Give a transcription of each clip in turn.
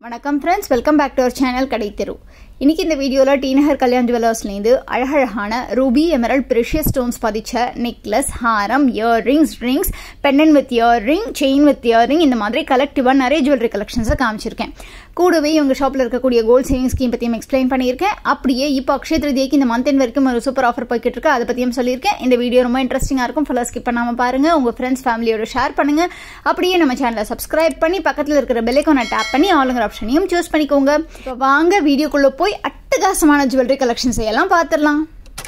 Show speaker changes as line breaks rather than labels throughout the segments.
வணக்கம் friends welcome back to our channel கடை தெரு இன்னைக்கு இந்த வீடியோவில் டீநகர் கல்யாண் ஜுவல்லர்ஸ்லேருந்து அழகழகான ரூபி எமரல்ட் ப்ரெஷியஸ் ஸ்டோன்ஸ் பதிச்ச நெக்லஸ் ஹாரம் earrings rings pendant with earring chain with earring இந்த மாதிரி கலெக்டிவாக நிறைய ஜுவல்லரி கலெக்ஷன்ஸை காமிச்சிருக்கேன் கூடவே இவங்க ஷாப்பில் இருக்கக்கூடிய கோல்ட் சேவிங் ஸ்கீம் பற்றியும் எக்ஸ்பிளைன் பண்ணியிருக்கேன் அப்படியே இப்போ அக்ஷய திருதியைக்கு இந்த மந்த் எண்ட் வரைக்கும் ஒரு சூப்பர் ஆஃபர் போய்கிட்டு இருக்கு அதை பற்றியும் சொல்லியிருக்கேன் இந்த வீடியோ ரொம்ப இன்ட்ரெஸ்டிங்காக இருக்கும் ஃபுல்லாக ஸ்கிப் பண்ணாமல் பாருங்கள் உங்கள் ஃப்ரெண்ட்ஸ் ஃபேமிலியோட ஷேர் பண்ணுங்கள் அப்படியே நம்ம சேனலை சப்ஸ்கிரைப் பண்ணி பக்கத்தில் இருக்கிற பெல்லைக்கான டேப் பண்ணி ஆளுங்கிற ஆப்ஷனையும் சூஸ் பண்ணிக்கோங்க இப்போ வாங்க வீடியோக்குள்ளே போய் அட்டகாசமான ஜுவல்லரி கலெக்ஷன்ஸ் எல்லாம் பார்த்துடலாம்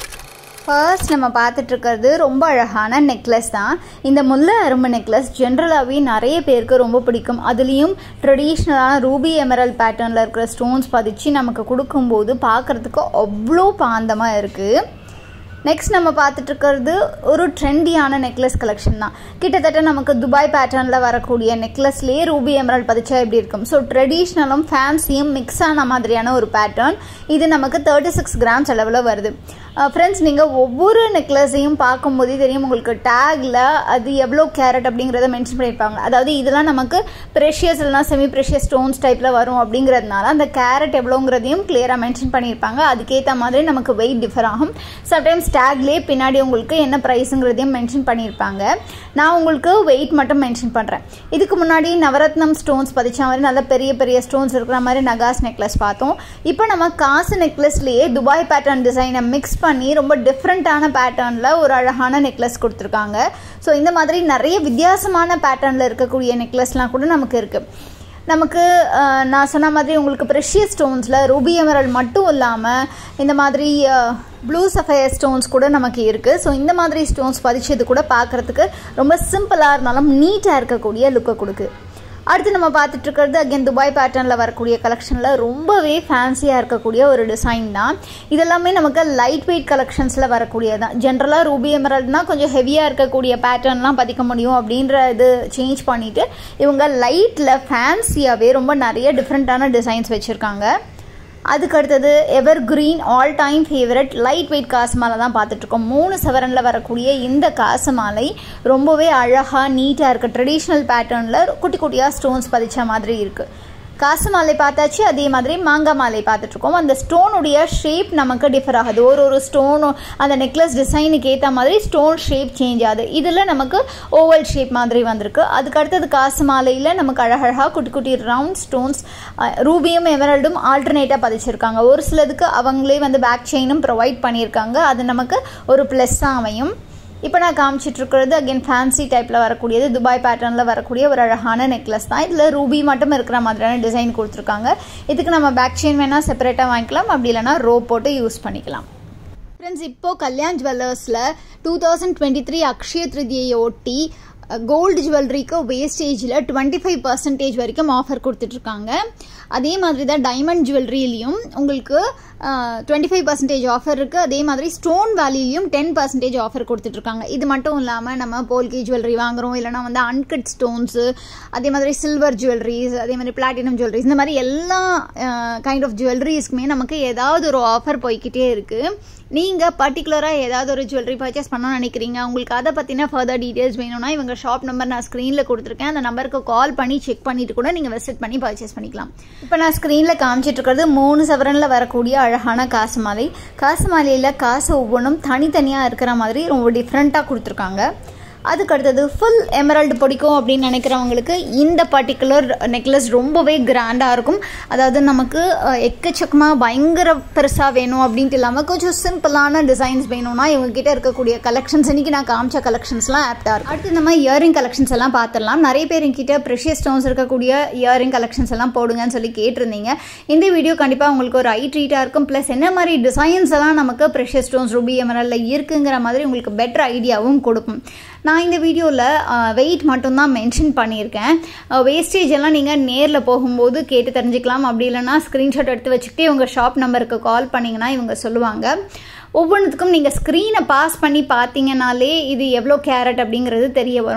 ஃபர்ஸ்ட் நம்ம பார்த்துட்டு இருக்கிறது ரொம்ப அழகான நெக்லஸ் தான் இந்த முல்லை அரும்பு நெக்லஸ் ஜென்ரலாகவே நிறைய பேருக்கு ரொம்ப பிடிக்கும் அதுலேயும் ட்ரெடிஷ்னலான ரூபி எமரல் பேட்டர்னில் இருக்கிற ஸ்டோன்ஸ் பதிச்சு நமக்கு கொடுக்கும்போது பார்க்குறதுக்கு அவ்வளோ பாந்தமாக இருக்குது நெக்ஸ்ட் நம்ம பார்த்துட்டு இருக்கிறது ஒரு ட்ரெண்டியான நெக்லஸ் கலெக்ஷன் தான் கிட்டத்தட்ட நமக்கு துபாய் பேட்டர்னில் வரக்கூடிய நெக்லஸ்லேயே ரூபி எமரால்ட் பதிச்சா எப்படி இருக்கும் ஸோ ட்ரெடிஷ்னலும் ஃபேன்சியும் மிக்ஸ் ஆன மாதிரியான ஒரு பேட்டர்ன் இது நமக்கு தேர்ட்டி சிக்ஸ் கிராம்ஸ் அளவில் வருது ஃப்ரெண்ட்ஸ் நீங்கள் ஒவ்வொரு நெக்லஸையும் பார்க்கும்போதே தெரியும் உங்களுக்கு டேக்கில் அது எவ்வளோ கேரட் அப்படிங்கிறத மென்ஷன் பண்ணியிருப்பாங்க அதாவது இதெல்லாம் நமக்கு ப்ரெஷியஸ் இல்லைனா செமி ப்ரெஷியஸ் ஸ்டோன்ஸ் டைப்பில் வரும் அப்படிங்கிறதுனால அந்த கேரட் எவ்வளோங்கிறதையும் கிளியராக மென்ஷன் பண்ணியிருப்பாங்க அதுக்கேற்ற மாதிரி நமக்கு வெயிட் டிஃபர் ஆகும் சம்டைம்ஸ் டேக்லேயே பின்னாடி உங்களுக்கு என்ன ப்ரைஸுங்கிறதையும் மென்ஷன் பண்ணியிருப்பாங்க நான் உங்களுக்கு வெயிட் மட்டும் மென்ஷன் பண்ணுறேன் இதுக்கு முன்னாடி நவரத்னம் ஸ்டோன்ஸ் பதிச்ச மாதிரி நல்ல பெரிய பெரிய ஸ்டோன்ஸ் இருக்கிற மாதிரி நகாஸ் நெக்லஸ் பார்த்தோம் இப்போ நம்ம காசு நெக்லஸ்லேயே துபாய் பேட்டர்ன் டிசைனை மிக்ஸ் பண்ணி ரொம்ப டிஃப்ரெண்ட்டான பேட்டர்னில் ஒரு அழகான நெக்லஸ் கொடுத்துருக்காங்க ஸோ இந்த மாதிரி நிறைய வித்தியாசமான பேட்டர்னில் இருக்கக்கூடிய நெக்லஸ்லாம் கூட நமக்கு இருக்குது நமக்கு நான் சொன்ன மாதிரி உங்களுக்கு ப்ரெஷியஸ் ஸ்டோன்ஸில் ரூபி எமரல் மட்டும் இல்லாமல் இந்த மாதிரி ப்ளூ சஃபயர் ஸ்டோன்ஸ் கூட நமக்கு இருக்குது ஸோ இந்த மாதிரி ஸ்டோன்ஸ் பதிச்சது கூட பார்க்குறதுக்கு ரொம்ப சிம்பிளாக இருந்தாலும் நீட்டாக இருக்கக்கூடிய லுக்கை கொடுக்கு அடுத்து நம்ம பார்த்துட்டு இருக்கிறது அகேன் துபாய் பேட்டர்னில் வரக்கூடிய கலெக்ஷனில் ரொம்பவே ஃபேன்சியாக இருக்கக்கூடிய ஒரு டிசைன் தான் இதெல்லாமே நமக்கு லைட் வெயிட் கலெக்ஷன்ஸில் வரக்கூடியது தான் ஜென்ரலாக ரூபி எமரல்ட்னா கொஞ்சம் ஹெவியாக இருக்கக்கூடிய பேட்டர்ன்லாம் பதிக்க முடியும் அப்படின்ற இது சேஞ்ச் பண்ணிவிட்டு இவங்க லைட்டில் ஃபேன்சியாகவே ரொம்ப நிறைய டிஃப்ரெண்ட்டான டிசைன்ஸ் வச்சுருக்காங்க அதுக்கு அடுத்தது evergreen all time favourite light weight காசு மாலை தான் பார்த்துட்ருக்கோம் மூணு சவரனில் வரக்கூடிய இந்த காசு மாலை ரொம்பவே அழகாக நீட்டாக இருக்குது ட்ரெடிஷ்னல் பேட்டர்னில் குட்டி குட்டியாக ஸ்டோன்ஸ் பதிச்ச மாதிரி இருக்குது காசு மாலை பார்த்தாச்சு அதே மாதிரி மாங்காய் மாலை பார்த்துட்ருக்கோம் அந்த ஸ்டோனுடைய ஷேப் நமக்கு டிஃபர் ஆகுது ஒரு ஒரு ஸ்டோனும் அந்த நெக்லஸ் டிசைனுக்கு ஏற்ற மாதிரி ஸ்டோன் ஷேப் சேஞ்ச் ஆகுது இதில் நமக்கு ஓவல் ஷேப் மாதிரி வந்திருக்கு அதுக்கு அடுத்தது காசு மாலையில் நமக்கு அழகழகாக குட்டி குட்டி ரவுண்ட் ஸ்டோன்ஸ் ரூபியும் எமரல்டும் ஆல்டர்னேட்டாக பதிச்சிருக்காங்க ஒரு சிலதுக்கு அவங்களே வந்து பேக் செயினும் ப்ரொவைட் பண்ணியிருக்காங்க அது நமக்கு ஒரு ப்ளஸ்ஸாக அமையும் இப்போ நான் காமிச்சிட்டு இருக்கிறது அகெயின் ஃபேன்சி டைப்பில் வரக்கூடியது துபாய் பேட்டர்னில் வரக்கூடிய ஒரு அழகான நெக்லஸ் தான் இதில் ரூபி மட்டும் இருக்கிற மாதிரியான டிசைன் கொடுத்துருக்காங்க இதுக்கு நம்ம பேக் செயின் வேணால் செப்பரேட்டாக வாங்கிக்கலாம் அப்படி இல்லைனா ரோ போட்டு யூஸ் பண்ணிக்கலாம் ஃப்ரெண்ட்ஸ் இப்போது கல்யாண் ஜுவல்லர்ஸில் two thousand twenty three Akshaya Tritiya ஒட்டி கோல்டு ஜுவல்லரிக்கு வேஸ்டேஜில் டுவெண்ட்டி ஃபைவ் பர்சன்டேஜ் வரைக்கும் ஆஃபர் கொடுத்துட்ருக்காங்க அதே மாதிரி தான் டைமண்ட் ஜுவல்லரியிலையும் உங்களுக்கு டுவெண்ட்டி ஃபைவ் பர்சன்டேஜ் ஆஃபர் இருக்குது அதே மாதிரி ஸ்டோன் வேல்யூலையும் டென் பர்சன்டேஜ் ஆஃபர் கொடுத்துட்ருக்காங்க இது மட்டும் இல்லாமல் நம்ம போல்கி ஜுவல்லரி வாங்குகிறோம் இல்லைனா வந்து அன்கட் ஸ்டோன்ஸு அதே மாதிரி சில்வர் ஜுவல்லரிஸ் அதே மாதிரி பிளாட்டினம் ஜுவல்லரிஸ் இந்த மாதிரி எல்லா கைண்ட் ஆஃப் ஜுவல்லரிஸ்க்குமே நமக்கு ஏதாவது ஒரு ஆஃபர் போய்கிட்டே இருக்குது நீங்கள் பர்டிகுலராக ஏதாவது ஒரு ஜுவல்லரி பர்ச்சேஸ் பண்ணணும்னு நினைக்கிறீங்க உங்களுக்கு அதை பற்றின ஃபர்தர் டீட்டெயில்ஸ் வேணும்னா இவங்க ஷாப் நம்பர் நான் ஸ்க்ரீனில் கொடுத்துருக்கேன் அந்த நம்பருக்கு கால் பண்ணி செக் பண்ணிட்டு கூட நீங்கள் விசிட் பண்ணி பர்ச்சேஸ் பண்ணிக்கலாம் இப்போ நான் ஸ்க்ரீனில் காமிச்சிட்டு இருக்கிறது மூணு சவரனில் வரக்கூடிய அழகான காசு மாலை காசு மாலையில் காசு ஒவ்வொன்றும் தனித்தனியாக இருக்கிற மாதிரி ரொம்ப டிஃப்ரெண்ட்டாக கொடுத்துருக்காங்க அதுக்கு அடுத்தது ஃபுல் எமரல்டு பிடிக்கும் அப்படின்னு நினைக்கிறவங்களுக்கு இந்த பர்டிகுலர் நெக்லஸ் ரொம்பவே கிராண்டாக இருக்கும் அதாவது நமக்கு எக்கச்சக்கமாக பயங்கர பெருசாக வேணும் அப்படின்ட்டு இல்லாமல் கொஞ்சம் சிம்பிளான டிசைன்ஸ் வேணும்னா இவங்ககிட்ட இருக்கக்கூடிய கலெக்ஷன்ஸ் இன்றைக்கி நான் காமிச்ச கலெக்ஷன்ஸ்லாம் ஆப்டாக இருக்கும் அடுத்து நம்ம இயரிங் கலெக்ஷன்ஸ் எல்லாம் பார்த்துடலாம் நிறைய பேர் எங்கிட்ட ப்ரெஷியஸ் ஸ்டோன்ஸ் இருக்கக்கூடிய இயரிங் கலெக்ஷன்ஸ் எல்லாம் போடுங்கன்னு சொல்லி கேட்டிருந்தீங்க இந்த வீடியோ கண்டிப்பாக உங்களுக்கு ஒரு ஐ ட்ரீட்டாக இருக்கும் ப்ளஸ் என்ன மாதிரி டிசைன்ஸ் எல்லாம் நமக்கு ப்ரெஷியஸ் ஸ்டோன்ஸ் ரூபி எமரலில் இருக்குங்கிற மாதிரி உங்களுக்கு பெட்டர் ஐடியாவும் கொடுக்கும் நான் இந்த வீடியோவில் வெயிட் மட்டும்தான் மென்ஷன் பண்ணியிருக்கேன் வேஸ்டேஜ் எல்லாம் நீங்கள் நேரில் போகும்போது கேட்டு தெரிஞ்சுக்கலாம் அப்படி இல்லைனா ஸ்க்ரீன்ஷாட் எடுத்து வச்சுக்கிட்டே உங்கள் ஷாப் நம்பருக்கு கால் பண்ணிங்கன்னா இவங்க சொல்லுவாங்க ஒவ்வொன்றுத்துக்கும் நீங்கள் ஸ்க்ரீனை பாஸ் பண்ணி பார்த்தீங்கனாலே இது எவ்வளோ கேரட் அப்படிங்கிறது தெரிய வரும்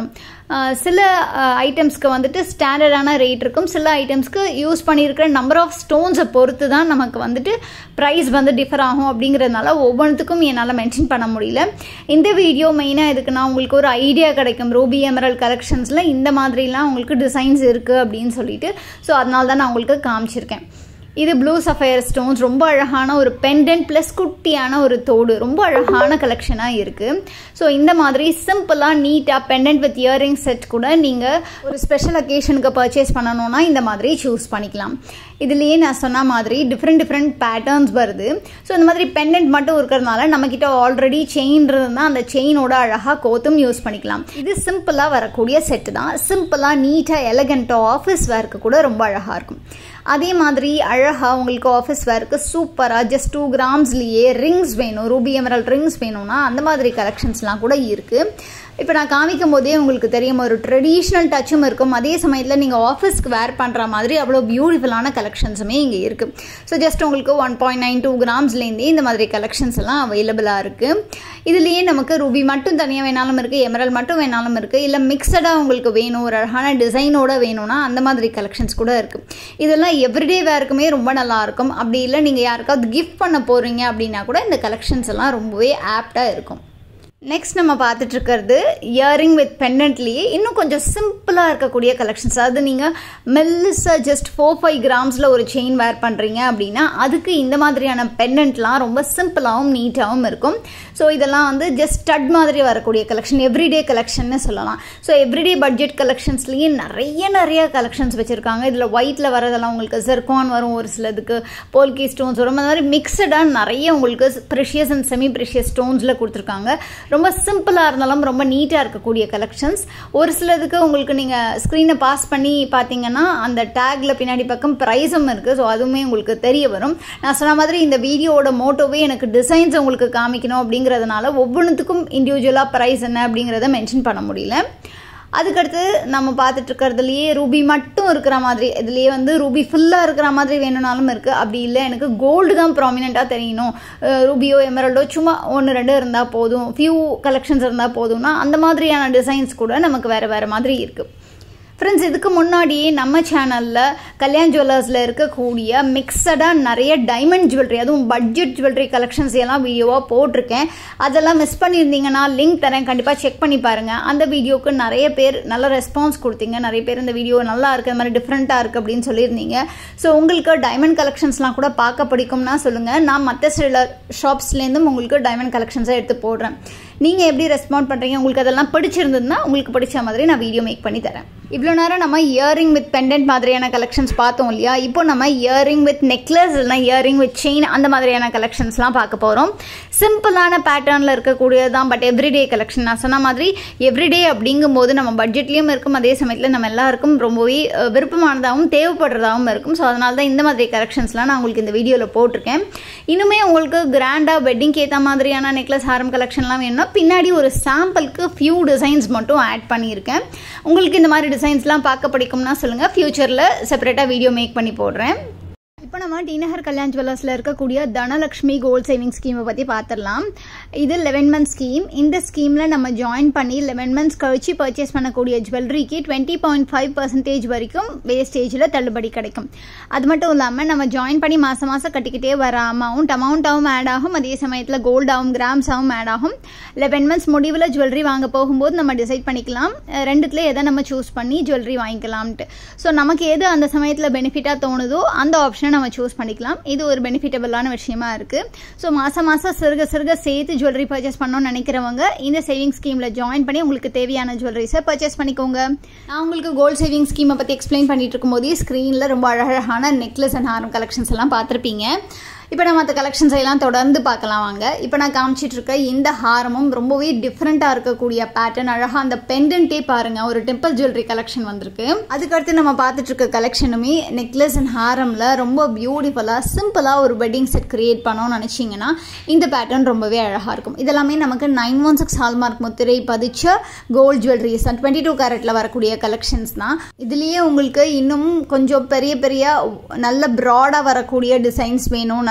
சில ஐட்டம்ஸ்க்கு வந்துட்டு ஸ்டாண்டர்டான ரேட் இருக்கும் சில ஐட்டம்ஸ்க்கு யூஸ் பண்ணியிருக்கிற நம்பர் ஆஃப் ஸ்டோன்ஸை பொறுத்து தான் நமக்கு வந்துட்டு ப்ரைஸ் வந்து டிஃபர் ஆகும் அப்படிங்கிறதுனால ஒவ்வொன்றுத்துக்கும் என்னால் மென்ஷன் பண்ண முடியல இந்த வீடியோ மெயினாக எதுக்குன்னா உங்களுக்கு ஒரு ஐடியா கிடைக்கும் ரூபி எமரல் கலெக்ஷன்ஸில் இந்த மாதிரிலாம் உங்களுக்கு டிசைன்ஸ் இருக்குது அப்படின்னு சொல்லிட்டு ஸோ அதனால தான் நான் உங்களுக்கு காமிச்சிருக்கேன் இது ப்ளூ சஃபயர் ஸ்டோன்ஸ் ரொம்ப அழகான ஒரு பெண்டன்ட் ப்ளஸ் குட்டியான ஒரு தோடு ரொம்ப அழகான கலெக்ஷனாக இருக்குது ஸோ இந்த மாதிரி சிம்பிளாக நீட்டாக பெண்டன்ட் வித் இயரிங் செட் கூட நீங்கள் ஒரு ஸ்பெஷல் அக்கேஷனுக்கு பர்ச்சேஸ் பண்ணணும்னா இந்த மாதிரி சூஸ் பண்ணிக்கலாம் இதுலேயே நான் சொன்ன மாதிரி டிஃப்ரெண்ட் டிஃப்ரெண்ட் பேட்டர்ன்ஸ் வருது ஸோ இந்த மாதிரி பெண்டன்ட் மட்டும் இருக்கிறதுனால நம்மக்கிட்ட ஆல்ரெடி செயின் இருந்தால் அந்த செயினோட அழகாக கோத்தும் யூஸ் பண்ணிக்கலாம் இது சிம்பிளாக வரக்கூடிய செட்டு தான் சிம்பிளாக நீட்டாக எலகண்ட்டாக ஆஃபீஸ் வேர்க்கு கூட ரொம்ப அழகாக இருக்கும் அதே மாதிரி அழகாக உங்களுக்கு ஆஃபீஸ் வேர்க்கு சூப்பராக ஜஸ்ட் டூ கிராம்ஸ்லேயே ரிங்ஸ் வேணும் ரூபி எமரல் ரிங்ஸ் வேணும்னா அந்த மாதிரி கலெக்ஷன்ஸ்லாம் கூட இருக்குது இப்போ நான் காமிக்கும் போதே உங்களுக்கு தெரியும் ஒரு ட்ரெடிஷ்னல் டச்சும் இருக்கும் அதே சமயத்தில் நீங்கள் ஆஃபீஸ்க்கு வேர் பண்ணுற மாதிரி அவ்வளோ பியூட்டிஃபுல்லான கலெக்ஷன்ஸுமே இங்கே இருக்குது ஸோ ஜஸ்ட் உங்களுக்கு ஒன் பாயிண்ட் நைன் டூ கிராம்ஸ்லேருந்தே இந்த மாதிரி கலெக்ஷன்ஸ் எல்லாம் அவைலபிளாக இருக்குது இதுலேயே நமக்கு ரூபி மட்டும் தனியாக வேணாலும் இருக்குது எமரல் மட்டும் வேணாலும் இருக்குது இல்லை மிக்சடாக உங்களுக்கு வேணும் ஒரு அழகான டிசைனோட வேணும்னா அந்த மாதிரி கலெக்ஷன்ஸ் கூட இருக்குது இதெல்லாம் எவ்ரிடே வேருக்குமே ரொம்ப நல்லாயிருக்கும் அப்படி இல்லை நீங்கள் யாருக்காவது கிஃப்ட் பண்ண போகிறீங்க அப்படின்னா கூட இந்த கலெக்ஷன்ஸ் எல்லாம் ரொம்பவே ஆப்டாக இருக்கும் நெக்ஸ்ட் நம்ம பார்த்துட்டு இருக்கிறது இயரிங் வித் பெண்டன்ட்லேயே இன்னும் கொஞ்சம் சிம்பிளாக இருக்கக்கூடிய கலெக்ஷன்ஸ் அதாவது நீங்கள் மெல்லிஸாக ஜஸ்ட் ஃபோர் ஃபைவ் கிராம்ஸில் ஒரு செயின் வேர் பண்ணுறீங்க அப்படின்னா அதுக்கு இந்த மாதிரியான பெண்டன்ட்லாம் ரொம்ப சிம்பிளாகவும் நீட்டாகவும் இருக்கும் ஸோ இதெல்லாம் வந்து ஜஸ்ட் ஸ்டட் மாதிரி வரக்கூடிய கலெக்ஷன் எவ்ரிடே கலெக்ஷன்னு சொல்லலாம் ஸோ எவ்ரிடே பட்ஜெட் கலெக்ஷன்ஸ்லேயே நிறைய நிறைய கலெக்ஷன்ஸ் வச்சுருக்காங்க இதில் ஒயிட்டில் வரதெல்லாம் உங்களுக்கு ஜெர்கான் வரும் ஒரு சிலதுக்கு போல்கி ஸ்டோன்ஸ் வரும் அந்த மாதிரி மிக்சடாக நிறைய உங்களுக்கு ப்ரெஷியஸ் அண்ட் செமி ப்ரெஷியஸ் ஸ்டோன்ஸில் கொடுத்துருக்காங்க ரொம்ப சிம்பிளாக இருந்தாலும் ரொம்ப நீட்டாக இருக்கக்கூடிய கலெக்ஷன்ஸ் ஒரு சிலதுக்கு உங்களுக்கு நீங்கள் ஸ்க்ரீனை பாஸ் பண்ணி பார்த்தீங்கன்னா அந்த டேக்கில் பின்னாடி பக்கம் ப்ரைஸும் இருக்குது ஸோ அதுவுமே உங்களுக்கு தெரிய வரும் நான் சொன்ன மாதிரி இந்த வீடியோவோட மோட்டோவே எனக்கு டிசைன்ஸ் உங்களுக்கு காமிக்கணும் அப்படிங்கிறதுனால ஒவ்வொன்றுத்துக்கும் இண்டிவிஜுவலாக ப்ரைஸ் என்ன அப்படிங்கிறத மென்ஷன் பண்ண முடியல அதுக்கடுத்து நம்ம பார்த்துட்டு இருக்கிறதுலையே ரூபி மட்டும் இருக்கிற மாதிரி இதுலேயே வந்து ரூபி ஃபுல்லாக இருக்கிற மாதிரி வேணும்னாலும் இருக்குது அப்படி இல்லை எனக்கு கோல்டு தான் ப்ராமினெண்ட்டாக தெரியணும் ரூபியோ எமரல்டோ சும்மா ஒன்று ரெண்டு இருந்தால் போதும் ஃபியூ கலெக்ஷன்ஸ் இருந்தால் போதும்னா அந்த மாதிரியான டிசைன்ஸ் கூட நமக்கு வேறு வேறு மாதிரி இருக்குது ஃப்ரெண்ட்ஸ் இதுக்கு முன்னாடியே நம்ம சேனலில் கல்யாண் ஜுவல்லர்ஸில் இருக்கக்கூடிய மிக்சடாக நிறைய டைமண்ட் ஜுவல்லரி அதுவும் பட்ஜெட் ஜுவல்லரி கலெக்ஷன்ஸ் எல்லாம் வீடியோவாக போட்டிருக்கேன் அதெல்லாம் மிஸ் பண்ணியிருந்தீங்கன்னா லிங்க் தரேன் கண்டிப்பாக செக் பண்ணி பாருங்கள் அந்த வீடியோவுக்கு நிறைய பேர் நல்ல ரெஸ்பான்ஸ் கொடுத்தீங்க நிறைய பேர் இந்த வீடியோ நல்லா இருக்குது இந்த மாதிரி டிஃப்ரெண்ட்டாக இருக்குது அப்படின்னு சொல்லியிருந்தீங்க ஸோ உங்களுக்கு டைமண்ட் கலெக்ஷன்ஸ்லாம் கூட பார்க்க பிடிக்கும்னா சொல்லுங்கள் நான் மற்ற சில ஷாப்ஸ்லேருந்தும் உங்களுக்கு டைமண்ட் கலெக்ஷன்ஸை எடுத்து போடுறேன் நீங்கள் எப்படி ரெஸ்பாண்ட் பண்ணுறீங்க உங்களுக்கு அதெல்லாம் பிடிச்சிருந்ததுன்னா உங்களுக்கு பிடிச்ச மாதிரி நான் வீடியோ மேக் பண்ணி தரேன் இவ்வளோ நேரம் நம்ம இயரிங் வித் பெண்டன்ட் மாதிரியான கலெக்ஷன்ஸ் பார்த்தோம் இல்லையா இப்போ நம்ம இயரிங் வித் நெக்லஸ் இல்லைனா இயரிங் வித் செயின் அந்த மாதிரியான கலெக்ஷன்ஸ்லாம் பார்க்க போகிறோம் சிம்பிளான பேட்டர்னில் இருக்கக்கூடியது தான் பட் எவ்ரிடே கலெக்ஷன் நான் சொன்ன மாதிரி எவ்ரிடே அப்படிங்கும்போது நம்ம பட்ஜெட்லேயும் இருக்கும் அதே சமயத்தில் நம்ம எல்லாருக்கும் ரொம்பவே விருப்பமானதாகவும் தேவைப்படுறதாகவும் இருக்கும் ஸோ அதனால தான் இந்த மாதிரி கலெக்ஷன்ஸ்லாம் நான் உங்களுக்கு இந்த வீடியோவில் போட்டிருக்கேன் இன்னுமே உங்களுக்கு கிராண்டாக வெட்டிங்க்கு ஏற்ற மாதிரியான நெக்லஸ் ஹாரம் கலெக்ஷன்லாம் வேணும்னா பின்னாடி ஒரு சாம்பிளுக்கு ஃபியூ டிசைன்ஸ் மட்டும் ஆட் பண்ணியிருக்கேன் உங்களுக்கு இந்த மாதிரி டிசைன்ஸ்லாம் பார்க்க பிடிக்கும்னா சொல்லுங்கள் ஃப்யூச்சரில் செப்பரேட்டாக வீடியோ மேக் பண்ணி போடுறேன் இப்போ நம்ம டிநகர் கல்யாண் ஜுவல்லர்ஸில் இருக்கக்கூடிய தனலக்ஷ்மி கோல்ட் சேவிங் ஸ்கீமை பற்றி பார்த்துடலாம் இது லெவன் மந்த் ஸ்கீம் இந்த ஸ்கீமில் நம்ம ஜாயின் பண்ணி லெவன் மந்த்ஸ் கழிச்சு பர்ச்சேஸ் பண்ணக்கூடிய ஜுவல்லரிக்கு டுவெண்ட்டி பாயிண்ட் ஃபைவ் பர்சன்டேஜ் வரைக்கும் வேஸ்டேஜில் தள்ளுபடி கிடைக்கும் அது மட்டும் இல்லாமல் நம்ம ஜாயின் பண்ணி மாதம் மாதம் கட்டிக்கிட்டே வர அமௌண்ட் அமௌண்ட்டாகவும் ஆட் ஆகும் அதே சமயத்தில் கோல்டாகவும் கிராம்ஸாகவும் ஆட் ஆகும் லெவன் மந்த்ஸ் முடிவில் ஜுவல்லரி வாங்க போகும்போது நம்ம டிசைட் பண்ணிக்கலாம் ரெண்டுத்தில் எதை நம்ம சூஸ் பண்ணி ஜுவல்லரி வாங்கிக்கலாம்ட்டு ஸோ நமக்கு எது அந்த சமயத்தில் பெனிஃபிட்டாக தோணுதோ அந்த ஆப்ஷனை நம்ம சூஸ் பண்ணிக்கலாம் இது ஒரு பெனிஃபிட்டபிளான விஷயமா இருக்குது ஸோ மாதம் மாதம் சிறுக சிறுக சேர்த்து ஜுவல்லரி பர்ச்சேஸ் பண்ணணும்னு நினைக்கிறவங்க இந்த சேவிங் ஸ்கீமில் ஜாயின் பண்ணி உங்களுக்கு தேவையான ஜுவல்லரிஸை பர்ச்சேஸ் பண்ணிக்கோங்க நான் உங்களுக்கு கோல்ட் சேவிங் ஸ்கீமை பற்றி எக்ஸ்பிளைன் பண்ணிட்டு இருக்கும்போதே ஸ்க்ரீனில் ரொம்ப அழகான நெக்லஸ் அண்ட் ஹாரம் கலெக்ஷன்ஸ் எல்லாம் பார்த்துருப்பீங்க இப்போ நம்ம மற்ற கலெக்ஷன்ஸ் எல்லாம் தொடர்ந்து பார்க்கலாம் வாங்க இப்போ நான் காமிச்சிட்டு இருக்க இந்த ஹாரமும் ரொம்பவே டிஃப்ரெண்ட்டாக இருக்கக்கூடிய பேட்டர்ன் அழகாக அந்த பெண்டன்ட்டே பாருங்க ஒரு டெம்பிள் ஜுவல்லரி கலெக்ஷன் வந்திருக்கு அதுக்கடுத்து நம்ம பார்த்துட்டு இருக்க கலெக்ஷனுமே நெக்லஸ் அண்ட் ஹாரமில் ரொம்ப பியூட்டிஃபுல்லாக சிம்பிளாக ஒரு வெட்டிங் செட் கிரியேட் பண்ணோம்னு நினச்சிங்கன்னா இந்த பேட்டர்ன் ரொம்பவே அழகாக இருக்கும் இதெல்லாமே நமக்கு நைன் ஒன் சிக்ஸ் ஹால்மார்க் முத்திரை பதிச்ச கோல்ட் ஜுவல்லரிஸ் டுவெண்ட்டி டூ கேரட்டில் வரக்கூடிய கலெக்ஷன்ஸ் தான் இதுலேயே உங்களுக்கு இன்னும் கொஞ்சம் பெரிய பெரிய நல்ல ப்ராடாக வரக்கூடிய டிசைன்ஸ் வேணும் நல்ல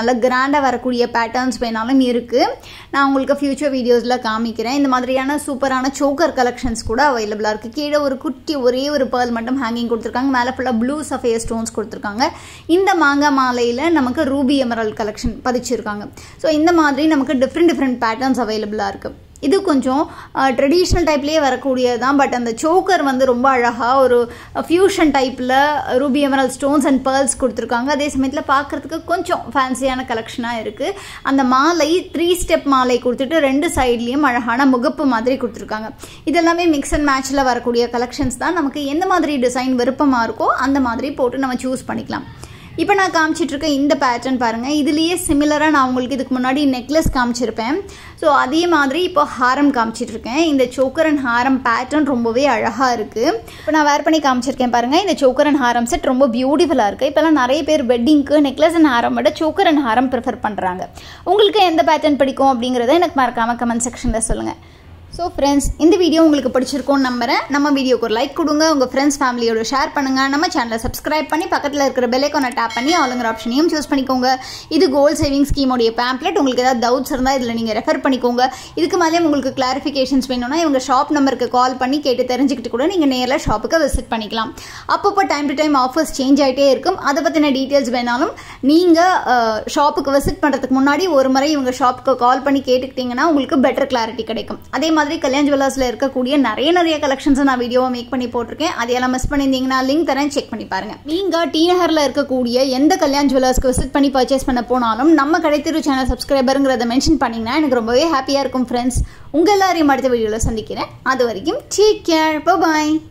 நல்ல கிராண்டாக வரக்கூடிய பேட்டர்ன்ஸ் வேணாலும் இருக்குது நான் உங்களுக்கு ஃபியூச்சர் வீடியோஸில் காமிக்கிறேன் இந்த மாதிரியான சூப்பரான சோக்கர் கலெக்ஷன்ஸ் கூட அவைலபிளாக இருக்குது கீழே ஒரு குட்டி ஒரே ஒரு பேர்ல் மட்டும் ஹேங்கிங் கொடுத்துருக்காங்க மேலே ஃபுல்லாக ப்ளூ சஃபேர் ஸ்டோன்ஸ் கொடுத்துருக்காங்க இந்த மாங்காய் மாலையில் நமக்கு ரூபி எமரல் கலெக்ஷன் பதிச்சிருக்காங்க ஸோ இந்த மாதிரி நமக்கு டிஃப்ரெண்ட் டிஃப்ரெண்ட் பேட்டர்ன்ஸ் அவைலபிளாக இருக்குது இது கொஞ்சம் ட்ரெடிஷ்னல் டைப்லேயே வரக்கூடியது தான் பட் அந்த சோக்கர் வந்து ரொம்ப அழகாக ஒரு ஃபியூஷன் டைப்பில் ruby emerald stones and pearls கொடுத்துருக்காங்க அதே சமயத்தில் பார்க்குறதுக்கு கொஞ்சம் ஃபேன்சியான கலெக்ஷனாக இருக்குது அந்த மாலை த்ரீ ஸ்டெப் மாலை கொடுத்துட்டு ரெண்டு சைட்லேயும் அழகான முகப்பு மாதிரி கொடுத்துருக்காங்க இதெல்லாமே மிக்ஸ் அண்ட் மேட்ச்சில் வரக்கூடிய கலெக்ஷன்ஸ் தான் நமக்கு எந்த மாதிரி டிசைன் விருப்பமாக இருக்கோ அந்த மாதிரி போட்டு நம்ம சூஸ் பண்ணிக்கலாம் இப்போ நான் காமிச்சிட்டு இருக்க இந்த பேட்டர்ன் பாருங்கள் இதுலேயே சிமிலராக நான் உங்களுக்கு இதுக்கு முன்னாடி நெக்லஸ் காமிச்சிருப்பேன் ஸோ அதே மாதிரி இப்போ ஹாரம் காமிச்சிட்டு இருக்கேன் இந்த சோக்கர் அண்ட் ஹாரம் பேட்டர்ன் ரொம்பவே அழகாக இருக்குது இப்போ நான் வேர் பண்ணி காமிச்சிருக்கேன் பாருங்கள் இந்த சோக்கர் அண்ட் ஹாரம் செட் ரொம்ப பியூட்டிஃபுல்லாக இருக்குது இப்போலாம் நிறைய பேர் வெட்டிங்க்கு நெக்லஸ் அண்ட் ஹாரம் விட சோக்கர் அண்ட் ஹாரம் ப்ரிஃபர் பண்ணுறாங்க உங்களுக்கு எந்த பேட்டர்ன் பிடிக்கும் அப்படிங்கிறத எனக்கு மறக்காமல் கமெண்ட் செக்ஷனில் சொல்லுங்கள் ஸோ ஃப்ரெண்ட்ஸ் இந்த வீடியோ உங்களுக்கு பிடிச்சிருக்கும்னு நம்புறேன் நம்ம வீடியோக்கு ஒரு லைக் கொடுங்க உங்கள் ஃப்ரெண்ட்ஸ் ஃபேமிலியோட ஷேர் பண்ணுங்கள் நம்ம சேனலை சப்ஸ்கிரைப் பண்ணி பக்கத்தில் இருக்கிற பெல்லைக்கான டேப் பண்ணி ஆளுங்கிற ஆப்ஷனையும் சூஸ் பண்ணிக்கோங்க இது கோல்ட் சேவிங் ஸ்கீமோடைய பேம்ப்ளெட் உங்களுக்கு ஏதாவது டவுட்ஸ் இருந்தால் இதில் நீங்கள் ரெஃபர் பண்ணிக்கோங்க இதுக்கு மேலே உங்களுக்கு கிளாரிஃபிகேஷன்ஸ் வேணும்னா இவங்க ஷாப் நம்பருக்கு கால் பண்ணி கேட்டு தெரிஞ்சுக்கிட்டு கூட நீங்கள் நேரில் ஷாப்புக்கு விசிட் பண்ணிக்கலாம் அப்பப்போ time to time offers change ஆகிட்டே இருக்கும் அதை பற்றின டீட்டெயில்ஸ் வேணாலும் நீங்கள் ஷாப்புக்கு விசிட் பண்ணுறதுக்கு முன்னாடி ஒரு முறை இவங்க ஷாப்புக்கு கால் பண்ணி கேட்டுக்கிட்டிங்கன்னா உங்களுக்கு பெட்டர் கிளாரிட்டி கிடைக்கும் அதே மாதிரி கல்யாண் ஜுவல்லர்ஸில் இருக்கக்கூடிய நிறைய நிறைய கலெக்ஷன்ஸை நான் வீடியோவை மேக் பண்ணி போட்டிருக்கேன் அதையெல்லாம் மிஸ் பண்ணியிருந்தீங்கன்னா லிங்க் தரேன் செக் பண்ணி பாருங்க நீங்கள் டி நகரில் இருக்கக்கூடிய எந்த கல்யாண் ஜுவல்லர்ஸ்க்கு விசிட் பண்ணி பர்ச்சேஸ் பண்ண போனாலும் நம்ம கடைத்திரு சேனல் சப்ஸ்கிரைபருங்கிறத மென்ஷன் பண்ணிங்கன்னா எனக்கு ரொம்பவே ஹாப்பியாக இருக்கும் ஃப்ரெண்ட்ஸ் உங்கள் எல்லாரையும் அடுத்த வீடியோவில் சந்திக்கிறேன் அது வரைக்கும் டேக் கேர் பாய்